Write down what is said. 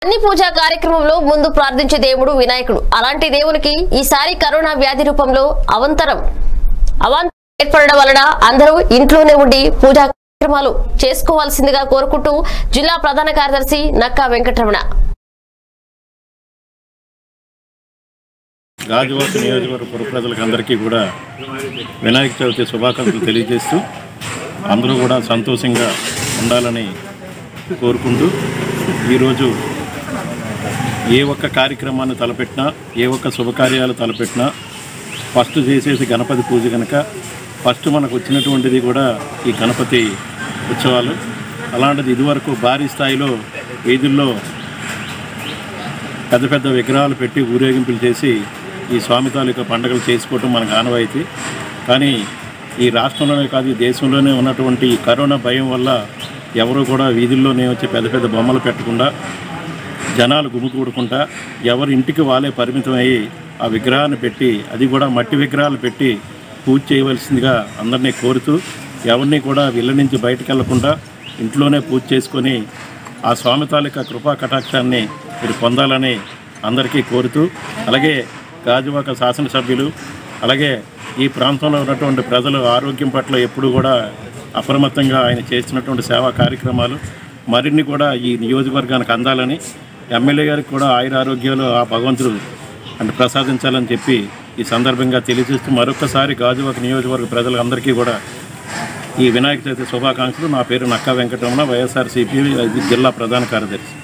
అన్ని పూజా కార్యక్రమంలో ముందు ప్రార్థించే దేవుడు వినాయకుడు అలాంటి దేవునికి ఈసారి కరోనా వ్యాధి రూపంలో అవంతరం అవాంతరం ఏర్పడడం వలన అందరూ ఇంట్లోనే ఉండి పూజా కార్యక్రమాలు చేసుకోవాల్సిందిగా కోరుకుంటూ జిల్లా ప్రధాన కార్యదర్శి నక్కా వెంకటరమణ గాజువాక నియోజకవర్గ పుర ప్రజలకు అందరికీ కూడా వినాయక చవితి శుభాకాంక్షలు తెలియజేస్తూ అందరూ కూడా సంతోషంగా ఉండాలని కోరుకుంటూ ఈరోజు ఏ ఒక్క కార్యక్రమాన్ని తలపెట్టినా ఏ ఒక్క శుభకార్యాలు తలపెట్టినా ఫస్ట్ చేసేసి గణపతి పూజ కనుక ఫస్ట్ మనకు వచ్చినటువంటిది కూడా ఈ గణపతి ఉత్సవాలు అలాంటిది ఇదివరకు భారీ స్థాయిలో వీధుల్లో పెద్ద పెద్ద విగ్రహాలు పెట్టి ఊరేగింపులు చేసి ఈ స్వామి తాలూకా పండుగలు చేసుకోవటం మనకు ఆనవాయితీ కానీ ఈ రాష్ట్రంలోనే కాదు ఈ దేశంలోనే ఉన్నటువంటి ఈ కరోనా భయం వల్ల ఎవరు కూడా వీధుల్లోనే వచ్చి పెద్ద పెద్ద బొమ్మలు పెట్టకుండా జనాలు గుమికూడుకుంటా ఎవరి ఇంటికి వాళ్ళే పరిమితం అయ్యి ఆ విగ్రహాన్ని పెట్టి అది కూడా మట్టి విగ్రహాలు పెట్టి పూజ చేయవలసిందిగా అందరినీ కోరుతూ ఎవరిని కూడా ఇళ్ళ నుంచి బయటకు వెళ్లకుండా ఇంట్లోనే పూజ చేసుకొని ఆ స్వామి తాలూకా కృపా కటాక్షాన్ని మీరు పొందాలని అందరికీ కోరుతూ అలాగే గాజువాక శాసనసభ్యులు అలాగే ఈ ప్రాంతంలో ఉన్నటువంటి ప్రజలు ఆరోగ్యం పట్ల ఎప్పుడు కూడా అప్రమత్తంగా ఆయన చేస్తున్నటువంటి సేవా కార్యక్రమాలు మరిన్ని కూడా ఈ నియోజకవర్గానికి అందాలని ఎమ్మెల్యే గారికి కూడా ఆయుర ఆరోగ్యాలు ఆ భగవంతుడు అంటే ప్రసాదించాలని చెప్పి ఈ సందర్భంగా తెలియజేస్తూ మరొకసారి గాజువాక నియోజకవర్గ ప్రజలందరికీ కూడా ఈ వినాయక చవితి శుభాకాంక్షలు నా పేరు నక్కా వెంకటరమణ వైఎస్ఆర్సీపీ జిల్లా ప్రధాన కార్యదర్శి